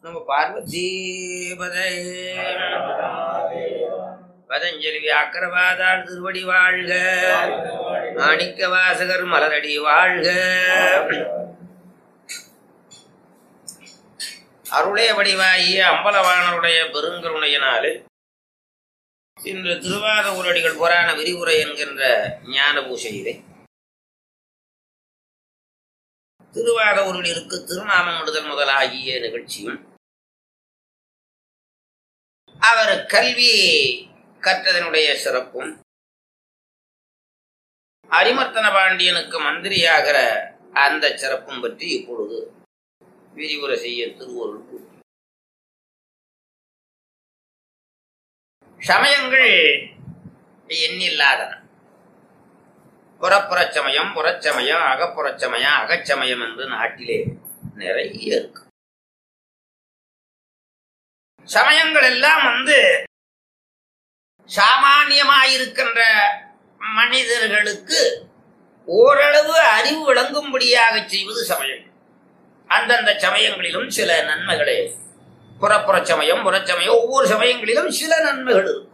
நம்ம பார்வதி பதே பதஞ்சலி வியாக்கரவாதாள் திருவடி வாழ்க மாணிக்க வாசகர் மலரடி வாழ்க அருளே வடிவாகிய அம்பலவாணருடைய பெருங்கருணையினாலே இன்று திருவாத ஊரடிகள் புராண விரிவுரை என்கின்ற ஞான பூசையிலே திருவாத ஊரடிகளுக்கு திருநாமம் விடுதல் முதலாகிய நிகழ்ச்சியும் அவர் கல்வி கற்றதனுடைய சிறப்பும் அரிமர்த்தன பாண்டியனுக்கு மந்திரியாகிற அந்த சிறப்பும் பற்றி இப்பொழுது விரிவுரை செய்ய திருவருள் கூறும். சமயங்கள் எண்ணில்லாதன புறப்புறச் சமயம் புறச்சமயம் அகப்புறச் சமயம் அகச்சமயம் என்று நாட்டிலே நிறைய இருக்கு சமயங்கள் எல்லாம் வந்து சாமானியமாயிருக்கின்ற மனிதர்களுக்கு ஓரளவு அறிவு விளங்கும்படியாக செய்வது சமயம் அந்தந்த சமயங்களிலும் சில நன்மைகளே புறப்புற சமயம் புறச்சமயம் ஒவ்வொரு சமயங்களிலும் சில நன்மைகள் இருக்கும்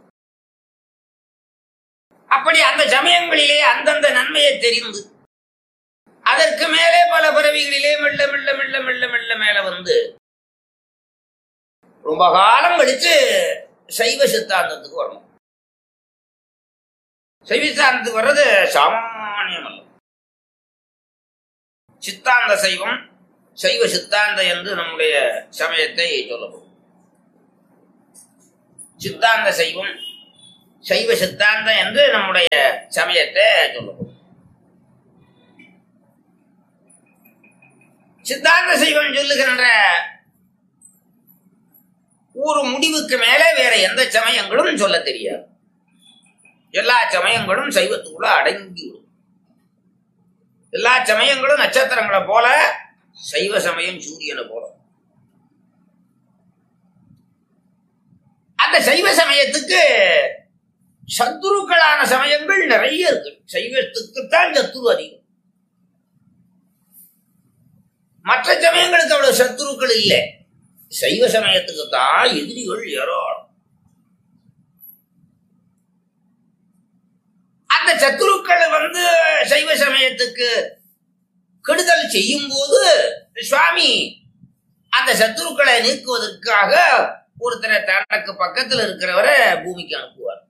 அப்படி அந்த சமயங்களிலே அந்தந்த நன்மையை தெரிந்து அதற்கு மேலே பல பிறவிகளிலே மெல்ல மெல்ல மெல்ல மெல்ல மெல்ல மேல வந்து ரொம்ப காலம் கழிச்சு சைவ சித்தாந்தத்துக்கு வரணும் சைவ சித்தாந்தத்துக்கு வர்றது சாமானியம் அல்ல சித்தாந்த சைவம் சைவ சித்தாந்த என்று நம்முடைய சமயத்தை சொல்லப்படும் சித்தாந்த சைவம் சைவ சித்தாந்தம் என்று நம்முடைய சமயத்தை சொல்லப்படும் சித்தாந்த சைவம் சொல்லுகின்ற ஒரு முடிவுக்கு மேலே வேற எந்த சமயங்களும் சொல்ல தெரியாது எல்லா சமயங்களும் சைவத்துக்குள்ள அடங்கிவிடும் எல்லா சமயங்களும் நட்சத்திரங்களை போல சைவ சமயம் சூரியனை போல அந்த சைவ சமயத்துக்கு சத்துருக்களான சமயங்கள் நிறைய இருக்கு சைவத்துக்குத்தான் சத்துரு அதிகம் மற்ற சமயங்களுக்கு அவ்வளவு சத்துருக்கள் இல்லை சைவ சமயத்துக்கு தான் எதிரிகள் ஏராளம் அந்த சத்துருக்கள் வந்து சைவ சமயத்துக்கு கெடுதல் செய்யும் போது சுவாமி அந்த சத்துருக்களை நீக்குவதற்காக ஒருத்தரை தனக்கு பக்கத்தில் இருக்கிறவரை பூமிக்கு அனுப்புவார்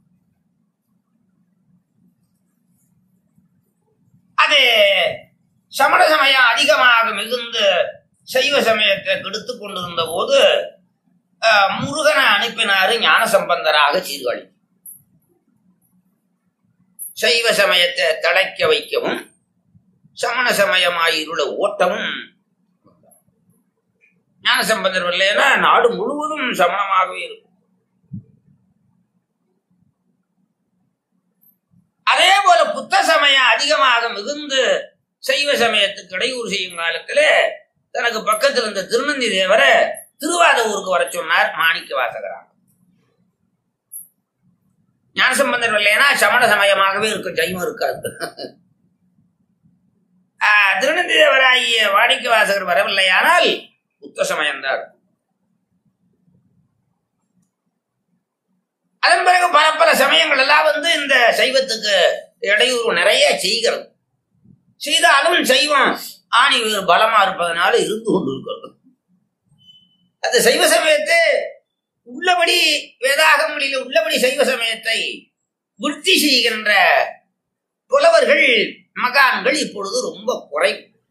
அது சமண சமயம் அதிகமாக மிகுந்து சைவ சமயத்தை கெடுத்து கொண்டிருந்த போது அஹ், முருகனை அனுப்பினாரு ஞான சம்பந்தராக சீர்காழி சைவ சமயத்தை தழைக்க வைக்கவும் சமண சமயமாயிருள ஓட்டமும் ஞான சம்பந்தர் இல்லைன்னா நாடு முழுவதும் சமணமாகவே இருக்கும் அதே போல புத்த சமயம் அதிகமாக மிகுந்து சைவ சமயத்துக்கு இடையூறு செய்யும் காலத்துல தனக்கு பக்கத்தில் இருந்த திருநந்தி தேவரை திருவாத ஊருக்கு வர சொன்னார் மாணிக்க வாசகரா ஞானசம்பந்தர் இல்லைன்னா சமண சமயமாகவே இருக்கும் ஜெயமும் இருக்காது ஆஹ், திருநந்தி தேவராகிய வாணிக்க வாசகர் வரவில்லையானால் புத்த சமயம்தான் இருக்கும். அதன் பிறகு பல பல சமயங்கள் எல்லாம் வந்து இந்த சைவத்துக்கு இடையூறு நிறைய செய்கிறது செய்தாலும் சைவம் ஆணி வேறு பலமா இருப்பதனால இருந்து கொண்டு இருக்கிறது அந்த சைவ சமயத்தை உள்ளபடி வேதாகமங்களில் உள்ளபடி சைவ சமயத்தை விருத்தி செய்கின்ற புலவர்கள் மகான்கள் இப்பொழுது ரொம்ப குறை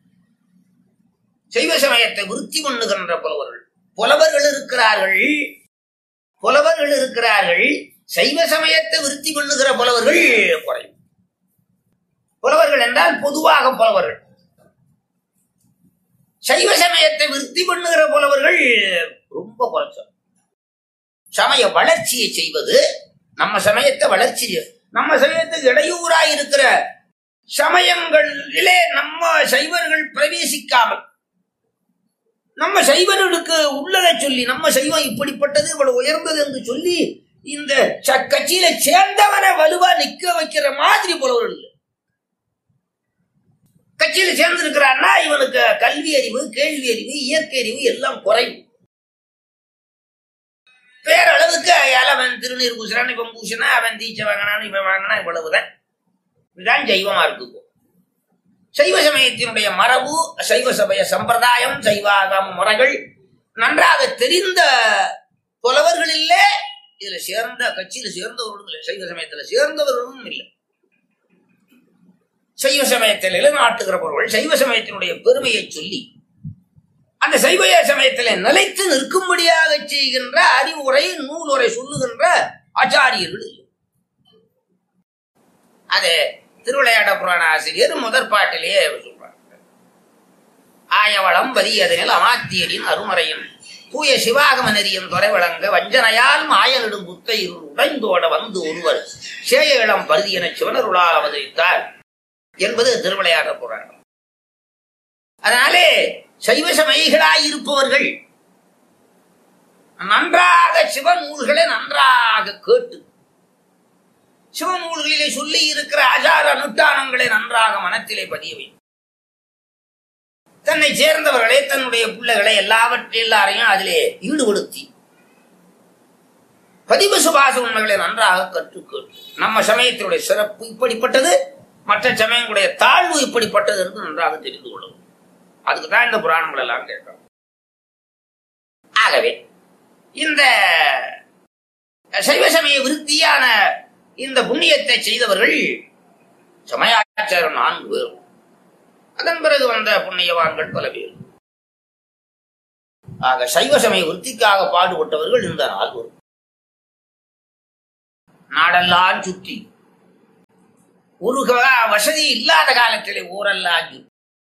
சைவ சமயத்தை விருத்தி பண்ணுகின்ற புலவர்கள் புலவர்கள் இருக்கிறார்கள் புலவர்கள் இருக்கிறார்கள் சைவ சமயத்தை விருத்தி பண்ணுகிற புலவர்கள் குறை புலவர்கள் என்றால் பொதுவாக புலவர்கள் சைவ சமயத்தை விருத்தி பண்ணுகிற புலவர்கள் ரொம்ப குறைச்சோம் சமய வளர்ச்சியை செய்வது நம்ம சமயத்தை வளர்ச்சி நம்ம சமயத்துக்கு இடையூறாய் இருக்கிற சமயங்களிலே நம்ம சைவர்கள் பிரவேசிக்காமல் நம்ம சைவர்களுக்கு உள்ளதை சொல்லி நம்ம சைவம் இப்படிப்பட்டது இவ்வளவு உயர்ந்தது என்று சொல்லி இந்த ச- கட்சியில சேர்ந்தவனை வலுவா நிக்க வைக்கிற மாதிரி புலவர்கள் இல்லை. கட்சியில சேர்ந்திருக்கிறான்னா இவனுக்கு கல்வி அறிவு கேள்வி அறிவு இயற்கை அறிவு எல்லாம் குறைவு பேரளவுக்கு அயால அவன் திருநீர் பூசுறான் இவன் பூசினா அவன் தீச்சை வாங்கினான் இவன் வாங்கினா இவ்வளவுதான் இதுதான் ஜெய்வமா இருக்கு இப்போ. சைவ சமயத்தினுடைய மரபு சைவ சமய சம்பிரதாயம் சைவாகம் முறைகள் நன்றாக தெரிந்த புலவர்கள் இல்லை இதுல சேர்ந்த கட்சியில சேர்ந்தவர்களும் இல்லை சைவ சமயத்துல சேர்ந்தவர்களும் இல்லை சைவ சமயத்தில் நிலைநாட்டுகிறவர்கள் சைவ சமயத்தினுடைய பெருமையை சொல்லி அந்த சைவ சமயத்திலே நிலைத்து நிற்கும்படியாக செய்கின்ற அறிவுரை நூலுரை சொல்லுகின்ற ஆச்சாரியர்கள் இல்லை. அது திருவிளையாட புராண ஆசிரியர் முதற் பாட்டிலேயே சொல்றார் ஆயவளம் வலியதனில் அமாத்தியரின் அருமறையும் தூய சிவாகம நெறியும் துறை வழங்க வஞ்சனையால் மாயனிடும் புத்தை இருள் உடைந்தோட வந்து ஒருவர் சேய இளம் பருதி என சிவனருளால் அவதரித்தார் என்பது திருவிளையாட புராணம் அதனாலே சைவ சமயிகளாய் இருப்பவர்கள் நன்றாக சிவ நூல்களை நன்றாக கேட்டு சிவ நூல்களிலே சொல்லி இருக்கிற ஆச்சார அனுஷ்டானங்களை நன்றாக மனத்திலே பதிய வேண்டும் தன்னை சேர்ந்தவர்களை தன்னுடைய பிள்ளைகளை எல்லாவற்றை எல்லாரையும் அதிலே ஈடுபடுத்தி பதிவு சுபாச உண்மைகளை நன்றாக கற்றுக்கொள் நம்ம சமயத்தினுடைய சிறப்பு இப்படிப்பட்டது மற்ற சமயங்களுடைய தாழ்வு இப்படிப்பட்டது என்று நன்றாக தெரிந்து கொள்ளும் அதுக்கு தான் இந்த புராணங்கள் எல்லாம் கேட்கிறோம் ஆகவே இந்த சைவ சமய விருத்தியான இந்த புண்ணியத்தை செய்தவர்கள் சமயாச்சாரம் நான்கு பேரும் அதன் பிறகு வந்த புண்ணியவான்கள் பல பேர் ஆக சைவ சமய விருத்திக்காக பாடுபட்டவர்கள் இந்த நாள் வரும் நாடெல்லாம் சுற்றி ஒரு க- வசதி இல்லாத காலத்திலே ஊரெல்லாம் சுற்றி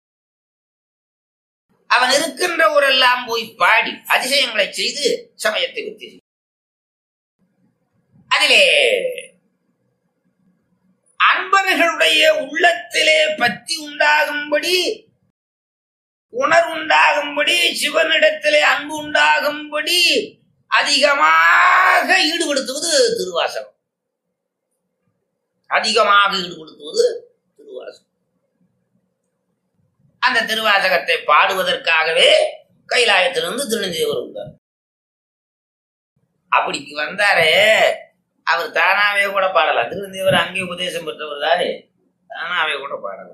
அவன் இருக்கின்ற ஊரெல்லாம் போய் பாடி அதிசயங்களை செய்து சமயத்தை விருத்தி செய்யும். அதிலே அன்பர்களுடைய உள்ளத்திலே பத்தி உண்டாகும்படி உணர்வுண்டாகும்படி சிவனிடத்திலே அன்பு உண்டாகும்படி அதிகமாக ஈடுபடுத்துவது திருவாசகம் அதிகமாக ஈடுபடுத்துவது திருவாசகம் அந்த திருவாசகத்தை பாடுவதற்காகவே கைலாயத்திலிருந்து திருநெல்வேலி வந்தார் அப்படி வந்தாரே அவர் தானாவே கூட பாடலாம் திருநெல்வேலி அங்கே உபதேசம் பெற்றவர் தானே தானாவே கூட பாடலாம்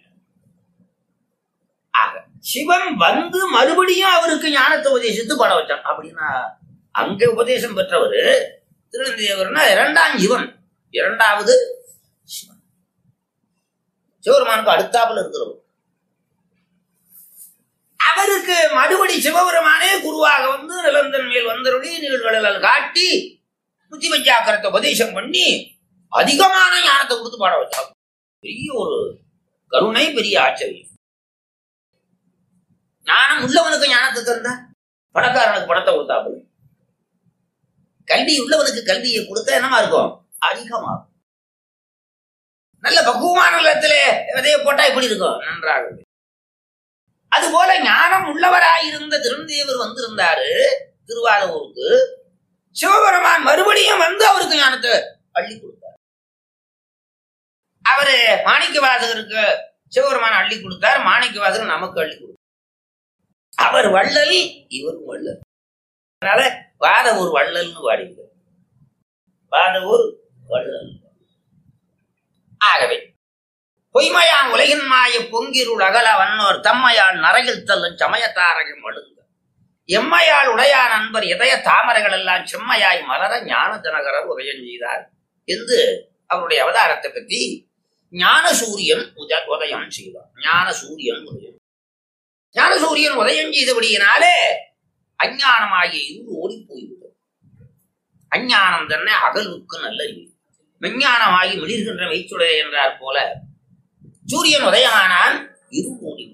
ஆக சிவன் வந்து மறுபடியும் அவருக்கு ஞானத்தை உபதேசித்து பாட வச்சான் அப்படின்னா அங்க உபதேசம் பெற்றவர் திருநெல்வேலினா இரண்டாம் சிவன் இரண்டாவது சிவன் சிவபெருமானுக்கு அடுத்தாப்புல இருக்கிறவர் அவருக்கு மறுபடி சிவபெருமானே குருவாக வந்து நிலந்தன் மேல் வந்தருடைய நிகழ்வுகளில் காட்டி புத்தி பஞ்சாக்கரத்தை உபதேசம் பண்ணி அதிகமான ஞானத்தை கொடுத்து பாட வச்சாங்க பெரிய ஒரு கருணை பெரிய ஆச்சரியம் ஞானம் உள்ளவனுக்கு ஞானத்தை தந்தா பணக்காரனுக்கு பணத்தை கொடுத்தாப்புல கல்வி உள்ளவனுக்கு கல்வியை கொடுத்தா என்னமா இருக்கும் அதிகமா இருக்கும். நல்ல பக்குவமான நிலத்திலே விதைய போட்டா எப்படி இருக்கும் நன்றாக இருக்கும். அதுபோல ஞானம் உள்ளவராயிருந்த திருந்தேவர் வந்திருந்தாரு திருவாரூருக்கு சிவபெருமான் மறுபடியும் வந்து அவருக்கு ஞானத்தை அள்ளி கொடுத்தார் அவரு மாணிக்க வாசகருக்கு சிவபெருமான் அள்ளி கொடுத்தார் மாணிக்க வாசகர் நமக்கு அள்ளி கொடுத்தார் அவர் வள்ளல் இவர் வள்ளல் அதனால வாத ஒரு வள்ளல்னு பாடிங்க வாத ஒரு வள்ளல் ஆகவே பொய்மையான் உலகின் மாய பொங்கிருள் அகல வன்னோர் தம்மையால் நரகில் தள்ளும் சமயத்தாரகம் அழுங்க எம்மையால் உடையான் அன்பர் இதய தாமரைகள் எல்லாம் செம்மையாய் மலர ஞான தினகரர் உதயம் செய்தார் என்று அவருடைய அவதாரத்தை பற்றி ஞான சூரியன் உத உதயம் செய்தார் ஞான சூரியன் உதயம் ஞான சூரியன் உதயம் செய்தபடியினாலே அஞ்ஞானமாகிய இருள் ஓடி போய்விட்டது அஞ்ஞானம் தன்னை அகல்வுக்கு நல்லறிவு விஞ்ஞானமாகி மிளிர்கின்ற மெய்ச்சுடைய என்றார் போல சூரியன் உதயமானால் இருள் ஓடிவிட்டது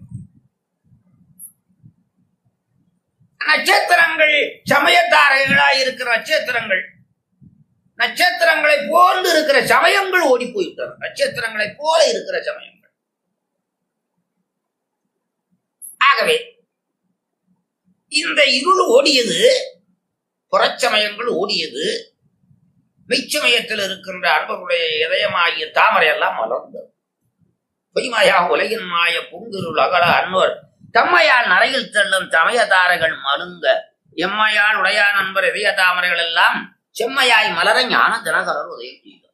நட்சத்திரங்கள் சமயத்தாரைகளாய் இருக்கிற நட்சத்திரங்கள் நட்சத்திரங்களை போன்று இருக்கிற சமயங்கள் ஓடி போய்விட்டன நட்சத்திரங்களை போல இருக்கிற சமயங்கள் ஆகவே இந்த இருள் ஓடியது புறச்சமயங்கள் ஓடியது மெய்ச்சமயத்தில் இருக்கின்ற அன்பருடைய இதயமாகிய தாமரை எல்லாம் மலர்ந்தது பொய்மாயா உலகின் மாய பூங்கிருள் அகல அன்னோர் தம்மையால் நரையில் தள்ளும் சமயதாரர்கள் மலுங்க எம்மையால் உடையா நண்பர் இதய தாமரைகள் எல்லாம் செம்மையாய் மலர ஞான தினகரர் உதயம் செய்தார்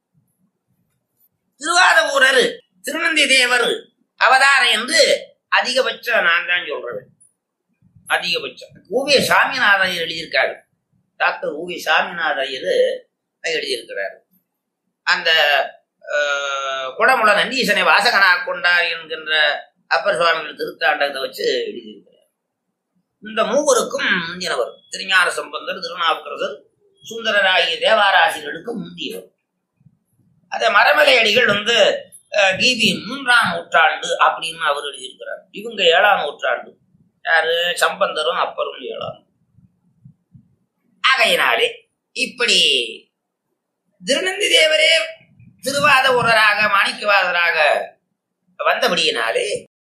திருவாதவூரர் திருநந்தி தேவர் அவதாரம் என்று அதிகபட்சம் நான் தான் சொல்றேன் அதிகபட்சம் ஊவிய சாமிநாத ஐயர் எழுதியிருக்காரு டாக்டர் ஊவி சாமிநாத ஐயர் எழுதியிருக்கிறார் அந்த ஆஹ், குடமுள நந்தீசனை வாசகனா கொண்டார் என்கின்ற அப்பர் சுவாமிகள் திருத்தாண்டகத்தை வச்சு எழுதியிருக்கிறார் இந்த மூவருக்கும் முந்தினவர் திருஞான சம்பந்தர் திருநாவுக்கரசர் சுந்தரர் ஆகிய தேவாராசிரியர்களுக்கு முந்தியவர் அத மரமலை அடிகள் வந்து அஹ், கிபி மூன்றாம் நூற்றாண்டு அப்படின்னு அவர் எழுதியிருக்கிறார் இவங்க ஏழாம் நூற்றாண்டு யாரு சம்பந்தரும் அப்பரும் ஏழாம் ஆகையினாலே இப்படி திருநந்தி தேவரே திருவாத உரராக மாணிக்கவாதராக வந்தபடியினாலே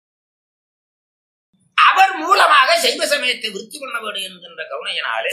அவர் மூலமாக சைவ சமயத்தை விருத்தி பண்ண வேண்டும் என்கின்ற கருணையினாலே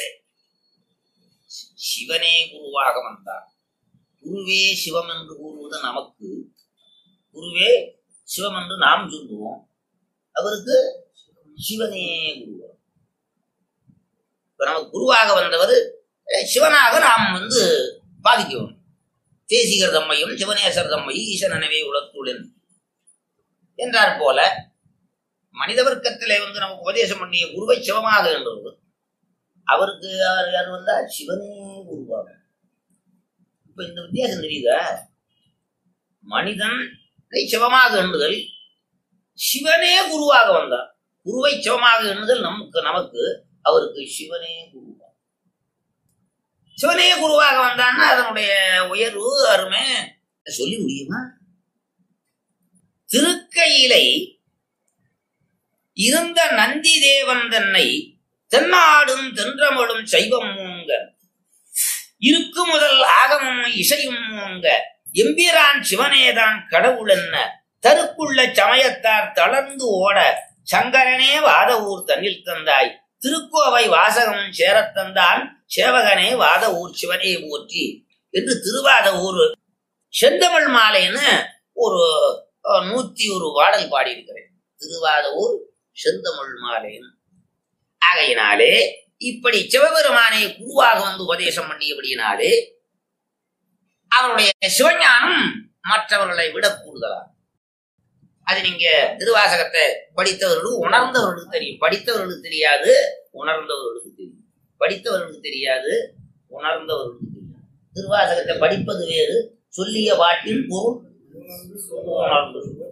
சிவனே குருவாக வந்தார் குருவே சிவம் என்று கூறுவது நமக்கு குருவே சிவம் என்று நாம் சொல்லுவோம் அவருக்கு சிவனே குருவா இப்ப நமக்கு குருவாக வந்தவர் அஹ், சிவனாக நாம் வந்து பாதிக்கணும் தேசிகர் தம்மையும் சிவனேசர் தம்மை ஈசனனவே உலகத்துடன் என்றார் போல மனித வர்க்கத்திலே வந்து நமக்கு உபதேசம் பண்ணிய குருவை சிவமாக என்றவர் அவருக்கு யார் யார் வந்தா சிவனே குருவாக இப்ப இந்த வித்தியாசம் தெரியுதா மனிதன் சிவமாக எண்ணுதல் சிவனே குருவாக வந்தார் குருவை சிவமாக எண்ணுதல் நமக்கு நமக்கு அவருக்கு சிவனே குருவா சிவனே குருவாக வந்தான்னா அதனுடைய உயர்வு அருமை சொல்லி முடியுமா திருக்கையிலை இருந்த நந்தி தேவன் தன்னை தென்னாடும் தென்றமடும் சைவம் மூங்க இருக்கு முதல் ஆகமும் இசையும் மூங்க எம்பிரான் சிவனேதான் கடவுள் என்ன தருக்குள்ள சமயத்தார் தளர்ந்து ஓட சங்கரனே வாத ஊர் தன்னில் தந்தாய் திருக்கோவை வாசகம் சேரத் தந்தான் சேவகனே வாத ஊர் சிவனே போற்றி என்று திருவாத ஊர் செந்தமிழ் மாலைன்னு ஒரு அஹ், நூத்தி ஒரு பாடல் பாடியிருக்கிறேன் திருவாத ஊர் செந்தமிழ் மாலைன்னு ஆகையினாலே இப்படி சிவபெருமானை குருவாக வந்து உபதேசம் பண்ணியபடியினாலே அவருடைய சிவஞானம் மற்றவர்களை விட கூடுதலா அது நீங்க திருவாசகத்தை படித்தவர்களுக்கு உணர்ந்தவர்களுக்கு தெரியும் படித்தவர்களுக்கு தெரியாது உணர்ந்தவர்களுக்கு தெரியும் படித்தவர்களுக்கு தெரியாது உணர்ந்தவர்களுக்கு தெரியும் திருவாசகத்தை படிப்பது வேறு சொல்லிய பாட்டின் பொருள் உணர்ந்து சொல்வது.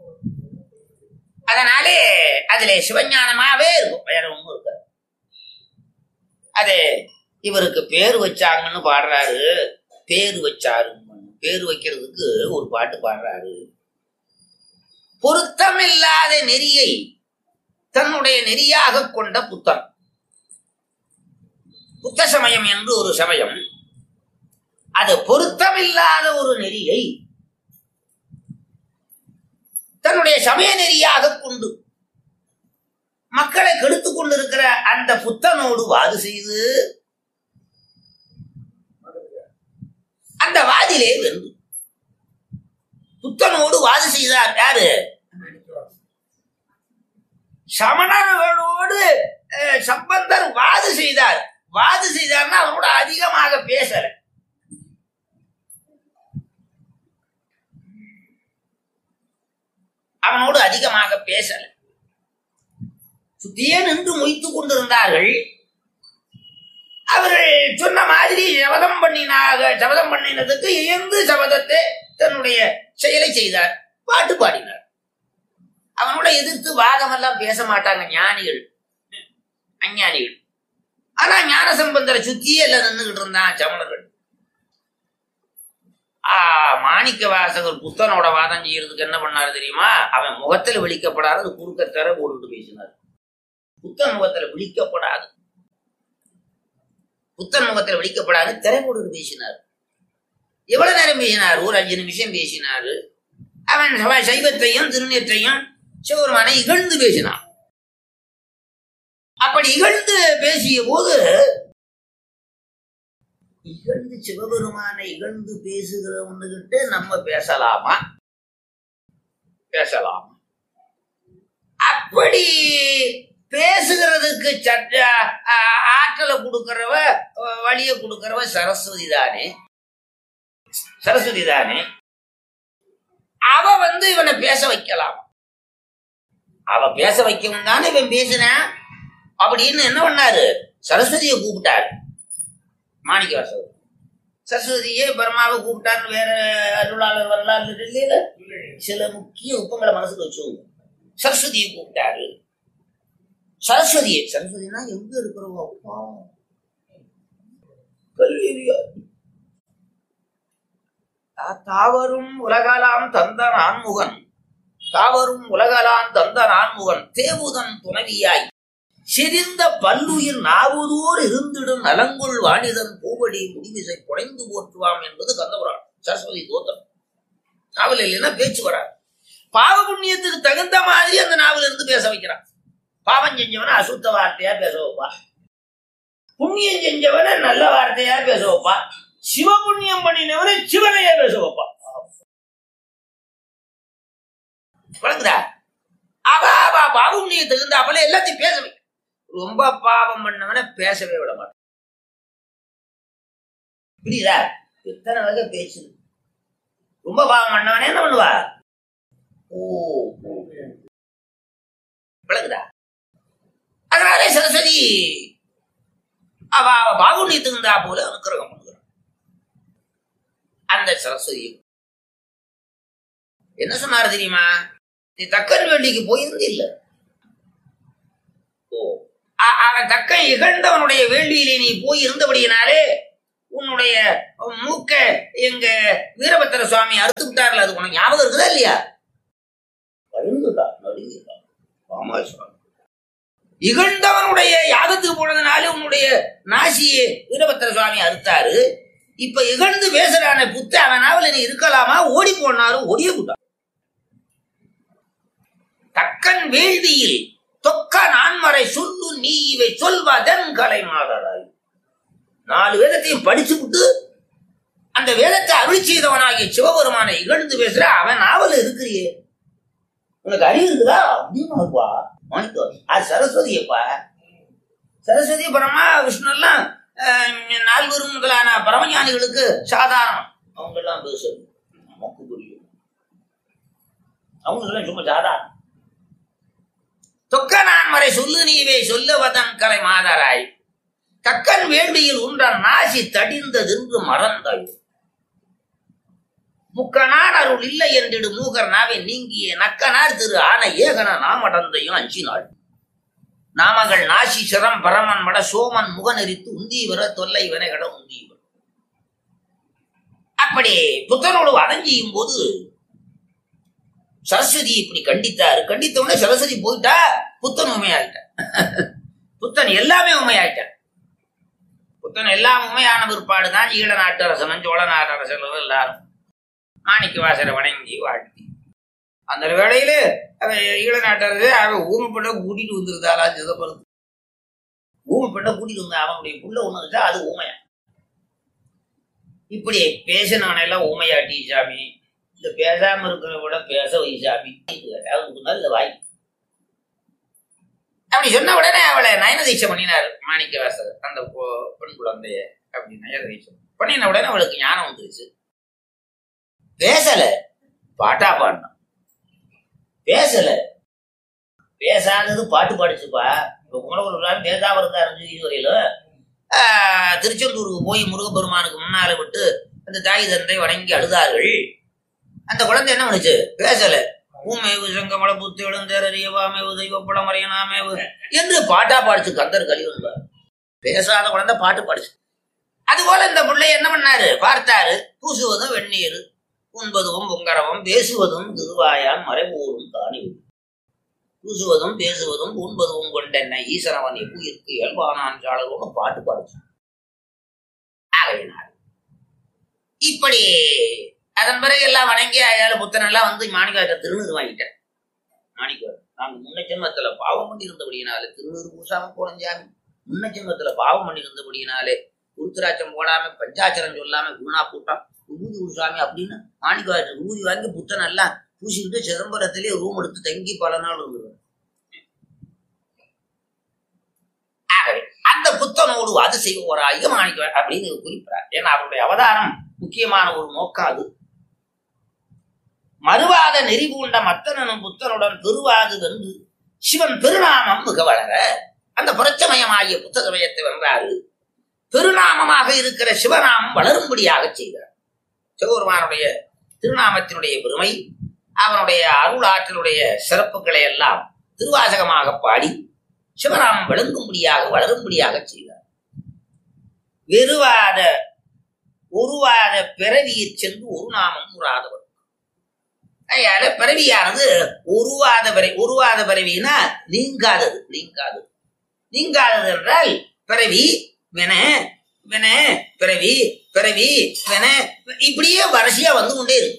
அதனாலே அதுல சிவஞானமாவே இருக்கும் வேற ஒண்ணும் இருக்காது அது இவருக்கு பேர் வச்சாங்கன்னு பாடுறாரு பேர் வச்சாரு பேர் வைக்கிறதுக்கு ஒரு பாட்டு பாடுறாரு பொருத்தமில்லாத நெறியை தன்னுடைய நெறியாக கொண்ட புத்தன் புத்த சமயம் என்று ஒரு சமயம் அது பொருத்தமில்லாத ஒரு நெறியை தன்னுடைய சமய நெறியாக கொண்டு மக்களை கெடுத்துக் கொண்டிருக்கிற அந்த புத்தனோடு வாது செய்து அந்த வாதிலே வென்று புத்தனோடு வாது செய்தார் யாரு சமணர்களோடு அஹ், சம்பந்தர் வாது செய்தார் வாது செய்தார்னா அவனோட அதிகமாக பேசல அவனோடு அதிகமாக பேசல சுத்தியே நின்று மொய்த்துக் கொண்டிருந்தார்கள் அவர்கள் சொன்ன மாதிரி சபதம் பண்ணினாக சபதம் பண்ணினதுக்கு இயந்து சபதத்தை தன்னுடைய செயலை செய்தார் பாட்டு பாடினார் அவனோட எதிர்த்து வாதமெல்லாம் பேச மாட்டாங்க ஞானிகள் அஞ்ஞானிகள் ஆனா ஞான சம்பந்தரை சுத்தியே எல்லாம் நின்றுகிட்டு இருந்தான் சமணர்கள் ஆ, மாணிக்க வாசகர் புத்தனோட வாதம் செய்யறதுக்கு என்ன பண்ணாரு தெரியுமா அவன் முகத்துல விழிக்கப்படாது குறுக்க திற போட்டுட்டு பேசினார் புத்தன் முகத்துல விழிக்கப்படாது புத்தன் முகத்துல விழிக்கப்படாது திரை போட்டுட்டு பேசினார் எவ்வளவு நேரம் பேசினார் ஒரு அஞ்சு நிமிஷம் பேசினாரு அவன் சவ- சைவத்தையும் திருநீற்றையும் சிவபெருமானை இகழ்ந்து பேசினான் அப்படி இகழ்ந்து பேசிய போது இகழ்ந்து சிவபெருமானை இகழ்ந்து பேசுகிறவனுகிட்ட நம்ம பேசலாமா பேசலாம் அப்படி பேசுகிறதுக்கு சட்ட ஆ, ஆற்றலை கொடுக்கறவ அஹ், வழியை கொடுக்கறவ சரஸ்வதி தானே சரஸ்வதி தானே அவ வந்து இவனை பேச வைக்கலாம் அவ பேச வைக்கவும் தானே இவன் பேசுறான் அப்படின்னு என்ன பண்ணாரு சரஸ்வதியை கூப்பிட்டாரு மாணிக்க வாசகர் சரஸ்வதியே பரமாவை கூப்பிட்டாருன்னு வேற அருளாளர் வரலாறு இல்லையில சில முக்கிய உப்பங்களை மனசுல வச்சுக்கோங்க சரஸ்வதியை கூப்பிட்டாரு சரஸ்வதியை சரஸ்வதினா எங்க இருக்கிறவங்க அப்பா கல்வியா தாவரும் உலகலாம் தந்த நான்முகன் தாவரும் உலகலாம் தந்த நான்முகன் தேவுதன் துணவியாய் சிரிந்த பல்லுயிர் நாவுதோர் இருந்திடும் நலங்குள் வாணிதன் பூவடி முடிவிசை புனைந்து போற்றுவாம் என்பது கந்தபுராணம் சரஸ்வதி தோத்திரம் நாவல் இல்லைன்னா பேச்சு வராது பாவ புண்ணியத்துக்கு தகுந்த மாதிரி அந்த நாவல இருந்து பேச வைக்கிறான் பாவம் செஞ்சவன அசுத்த வார்த்தையா பேச வைப்பா புண்ணியம் செஞ்சவன நல்ல வார்த்தையா பேச வைப்பா சிவ புண்ணியம் பண்ணினவனை சிவனையா பேச வைப்பா வழங்குதா அவ அவ பாவ புண்ணியத்துக்கு தகுந்த அப்பல எல்லாத்தையும் பேச வை ரொம்ப பாவம் பண்ணவனை பேசவே விட மாட்டான் புரியுதா எத்தனை வகை பேசுது ரொம்ப பாவம் பண்ணவனே என்ன பண்ணுவா ஓ ஓ. விளங்குதா அதனாலே சரஸ்வதி அவ அவ பாகுண்யத்துக்கு இருந்தா போல அனுக்கிரகம் பண்ணுகிறான் அந்த சரஸ்வதி என்ன சொன்னாரு தெரியுமா நீ தக்கன் வேண்டிக்கு போயிருந்து இல்ல ஓ அ- அவன் தக்கன் இகழ்ந்தவனுடைய வேள்வியிலே நீ போய் இருந்தபடியினாலே உன்னுடைய மூக்க எங்க வீரபத்திர சுவாமி அறுத்து விட்டார்ல அது உனக்கு ஞாபகம் இருக்குதா இல்லையா பயந்துட்டா நடுங்கிட்டா ஆமா சுவாமி இகழ்ந்தவனுடைய யாகத்துக்கு போனதுனால உன்னுடைய நாசியை வீரபத்திர சுவாமி அறுத்தாரு இப்ப இகழ்ந்து பேசுறான புத்த அவன் நாவல நீ இருக்கலாமா ஓடி போனாலும் ஓடிய போட்டான் தக்கன் வேள்வியில் தொக்க நான்மறை சொல்லு நீ இவை சொல்வதன் கலை மாதராய் நாலு வேதத்தையும் படிச்சு விட்டு அந்த வேதத்தை அருள் செய்தவனாகிய சிவபெருமானை இகழ்ந்து பேசுற அவன் நாவல் இருக்கிறியே உனக்கு அறிவு இருக்குதா அப்படின்னு இருப்பா மாணிக்கோ அது சரஸ்வதியப்பா சரஸ்வதி பரமா விஷ்ணு எல்லாம் அஹ், நால்வரும் முதலான பரமஞானிகளுக்கு சாதாரணம் அவங்க எல்லாம் பேசுறது நமக்கு புரியும் அவங்களுக்கெல்லாம் சும்மா சாதாரணம் தொக்க நான்மறை சொல்லு நீவே சொல்லுவதன் கலை மாதராய் தக்கன் வேள்வியில் உண்டன் நாசி தடிந்ததென்று மறந்தாய் முக்கனார் அருள் இல்லை என்றிடு மூகர் நாவை நீங்கிய நக்கனார் திரு ஆன ஏகன நாமடந்தையும் அஞ்சினாள் நாமங்கள் நாசி சிரம் பரமன் மட சோமன் முகநெறித்து உந்தீவர தொல்லை வினைகட உந்தீவர் அப்படி புத்தனோடு வதஞ்சியும் போது சரஸ்வதி இப்படி கண்டித்தாரு கண்டித்த உடனே சரஸ்வதி போயிட்டா புத்தன் உண்மையாயிட்டான் புத்தன் எல்லாமே உண்மையாயிட்டான் புத்தன் எல்லாம் உண்மையான பிற்பாடு தான் ஈழ நாட்டு அரசனும் சோழ நாட்டு அரசர்களும் எல்லாரும் மாணிக்க வாசரை வணங்கி வாழ்த்தி அந்த வேளையில அவன் ஈழ நாட்டரசு அவன் ஊமை பெண்ணை கூட்டிட்டு வந்திருந்தாளா சிதம்பரத்து ஊமை பெண்ணை கூட்டிட்டு வந்தா அவனுடைய புள்ள ஒண்ணு வச்சா அது ஊமையா இப்படி பேசினவனை எல்லாம் ஊமையாட்டி சாமி இந்த பேசாம இருக்கிற விட பேச வை சாமி அதுக்கு நல்ல வாய் அப்படி சொன்ன உடனே அவளை நயன தீட்சை பண்ணினார் மாணிக்க வாசகர் அந்த பொ- பெண் குழந்தைய அப்படி நயன தீட்சை பண்ணின உடனே அவளுக்கு ஞானம் வந்துருச்சு பேசல பாட்டா பாடினான் பேசல பேசாதது பாட்டு பாடிச்சுப்பா இப்ப குமரகுரு பேசாம இருந்தாரு இதுவரையிலும் ஆஹ், திருச்செந்தூருக்கு போய் முருகப்பெருமானுக்கு முன்னால விட்டு அந்த தாய் தந்தை வணங்கி அழுதார்கள் அந்த குழந்தை என்ன பண்ணுச்சு பேசல ஊமேவு சங்கமல புத்து எழுந்தேறியவாமேவு தெய்வப்படம் மறையனாமேவு என்று பாட்டா பாடிச்சு கந்தர் கலிவன்பார் பேசாத குழந்தை பாட்டு பாடிச்சு அதுபோல இந்த பிள்ளை என்ன பண்ணாரு பார்த்தாரு பூசுவதும் வெந்நீர் உண்பதும் பொங்கரவம் பேசுவதும் திருவாயான் மறைபோரும் தானி பூசுவதும் பேசுவதும் உண்பதும் கொண்டென்ன ஈசனவன் எப்புயிருக்கு இயல்பானான் சாளரோடு பாட்டு பாடிச்சு ஆகையினார் இப்படி அதன் பிறகு எல்லாம் வணங்கி அயால புத்தன் எல்லாம் வந்து மாணிக்காக்க திருநீர் வாங்கிட்டேன் மாணிக்க நாங்க முன்ன ஜென்மத்துல பாவம் பண்ணி இருந்தபடியினாலே திருநீர் பூசாம போனோம் சாமி முன்ன ஜென்மத்துல பாவம் பண்ணி இருந்தபடியினாலே உருத்திராட்சம் போடாம பஞ்சாச்சரம் சொல்லாம குணா கூட்டம் விபூதி குருசாமி அப்படின்னு மாணிக்க விபூதி வாங்கி புத்தன் எல்லாம் பூசிக்கிட்டு சிதம்பரத்திலே ரூம் எடுத்து தங்கி பல நாள் இருந்துருவார் ஆகவே அந்த புத்தனோடு ஈசனோடு வாது செய்வோராக மாணிக்க அப்படின்னு குறிப்பிடார் ஏன்னா அவருடைய அவதாரம் முக்கியமான ஒரு நோக்கம் அது மறுவாத நெறி பூண்ட மத்தனனும் புத்தனுடன் பெருவாது வென்று சிவன் பெருநாமம் மிக வளர அந்த புரட்சமயமாகிய புத்த சமயத்தை வென்றாரு பெருநாமமாக இருக்கிற சிவநாமம் வளரும்படியாக செய்தார் சிவபெருமானுடைய திருநாமத்தினுடைய பெருமை அவனுடைய அருள் ஆற்றலுடைய சிறப்புகளை எல்லாம் திருவாசகமாக பாடி சிவநாமம் விளங்கும்படியாக வளரும்படியாக செய்தார் வெறுவாத உருவாத பிறவியைச் சென்று ஒரு நாமம் உறாதவர் அதனால பிறவியானது உருவாத பிறவி உருவாத பிறவினா நீங்காதது நீங்காதது நீங்காதது என்றால் பிறவி வின வின பிறவி பிறவி வின இப்படியே வரிசையா வந்து கொண்டே இருக்கு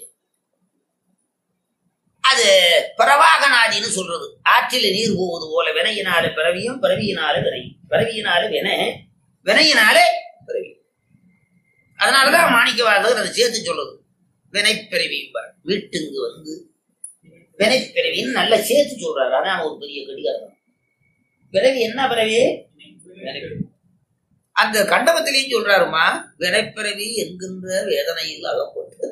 அது பிரவாகநாதின்னு சொல்றது ஆற்றில் நீர் போவது போல வினையினால பிறவியும் பிறவியினால வினை பிறவியினால வின வினையினால பிறவி அதனாலதான் மாணிக்கவாதகர் அதை சேர்த்து சொல்லுது வினைப்பிறவி வீட்டுக்கு வந்து வினைப்பிறவின்னு நல்லா சேர்த்து சொல்றாரு அதான் ஒரு பெரிய கடிகாரம் பிறவி என்ன பிறவி வினைப்பிறவி. அந்த கண்டபத்திலையும் சொல்றாருமா வினைப்பிறவி என்கின்ற வேதனையில் அகப்பட்டு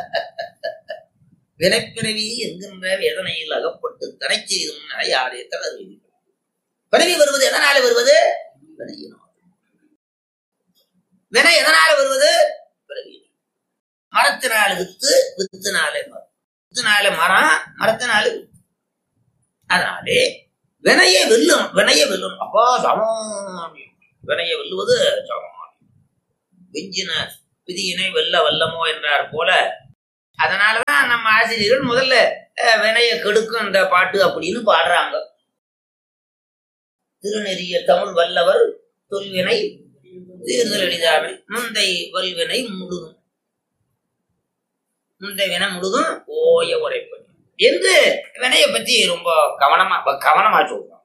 வினைப்பிறவி என்கின்ற வேதனையில் அகப்பட்டு தடை செய்தும் யாரே தளர் பிறவி வருவது எதனால வருவது வினையினால் வினை எதனால வருவது பிறவி மரத்தினால வித்து வித்துனாலே மரம் வித்துனால மரம் மரத்தினால வித்து அதனாலே வினையை வெல்லும் வினையை வெல்லும் அப்பா சமானியம் வினையை வெல்லுவது சமானியம் விஞ்சின விதியினை வெல்ல வல்லமோ என்றார் போல அதனாலதான் நம்ம ஆசிரியர்கள் முதல்ல அஹ், வினைய கெடுக்கும் இந்த பாட்டு அப்படின்னு பாடுறாங்க திருநெறிய தமிழ் வல்லவர் தொல்வினை தீர்தல் எளிதாமை முந்தை வல்வினை முழுதும் முந்தை வினை முழுதும் ஓய உரைப்பது என்று வினையை பத்தி ரொம்ப கவனமா கவனமா சொல்றோம்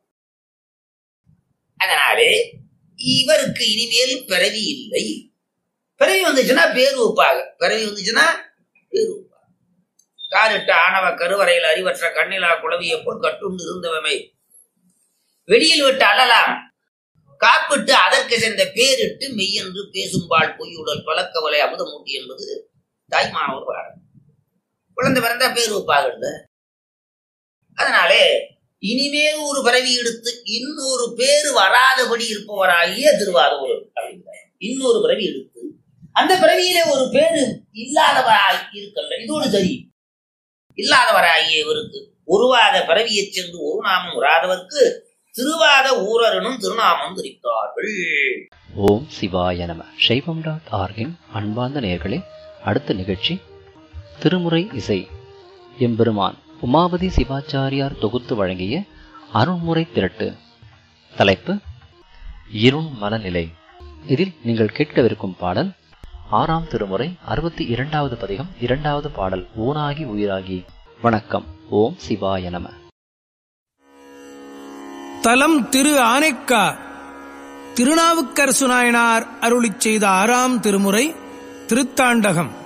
அதனாலே இவருக்கு இனிமேல் பிறவி இல்லை பிறவி வந்துச்சுன்னா பேர் வைப்பாக பிறவி வந்துச்சுன்னா பேர் வைப்பாக காரிட்ட ஆணவ கருவறையில் அறிவற்ற கண்ணிலா குளவியை போல் கட்டுண்டு இருந்தவமை வெளியில் விட்டு அழலாம் காப்பிட்டு அதற்கு சென்ற பேரிட்டு மெய்யென்று பேசும்பாள் பொய்யுடல் பழக்கவலை அமுதமூட்டி என்பது தாய்மானவர் பாடல் குழந்தை பிறந்தா பேர் வைப்பாக அதனாலே இனிமேல் ஒரு பிறவி எடுத்து இன்னொரு பேர் வராதபடி இருப்பவராகிய திருவாரூர் அப்படிங்கிறார் இன்னொரு பிறவி எடுத்து அந்த பிறவியிலே ஒரு பேரு இல்லாதவராய் இருக்கல்ல இதோடு சரி இல்லாதவராகிய இவருக்கு உருவாத பிறவியைச் சென்று ஒரு நாமம் உராதவர்க்கு திருவாத ஊரரனும் திருநாமம் குறித்தார்கள் ஓம் சிவாய நம சைவம் டாட் ஆர்கின் அன்பார்ந்த நேயர்களே அடுத்த நிகழ்ச்சி திருமுறை இசை எம்பெருமான் உமாபதி சிவாச்சாரியார் தொகுத்து வழங்கிய அருண்முறை திரட்டு தலைப்பு இருண் மனநிலை இதில் நீங்கள் கேட்கவிருக்கும் பாடல் ஆறாம் திருமுறை அறுபத்தி இரண்டாவது பதிகம் இரண்டாவது பாடல் ஊனாகி உயிராகி வணக்கம் ஓம் சிவாய நம தலம் திரு ஆனைக்கா திருநாவுக்கரசு நாயனார் அருளிச் செய்த ஆறாம் திருமுறை திருத்தாண்டகம்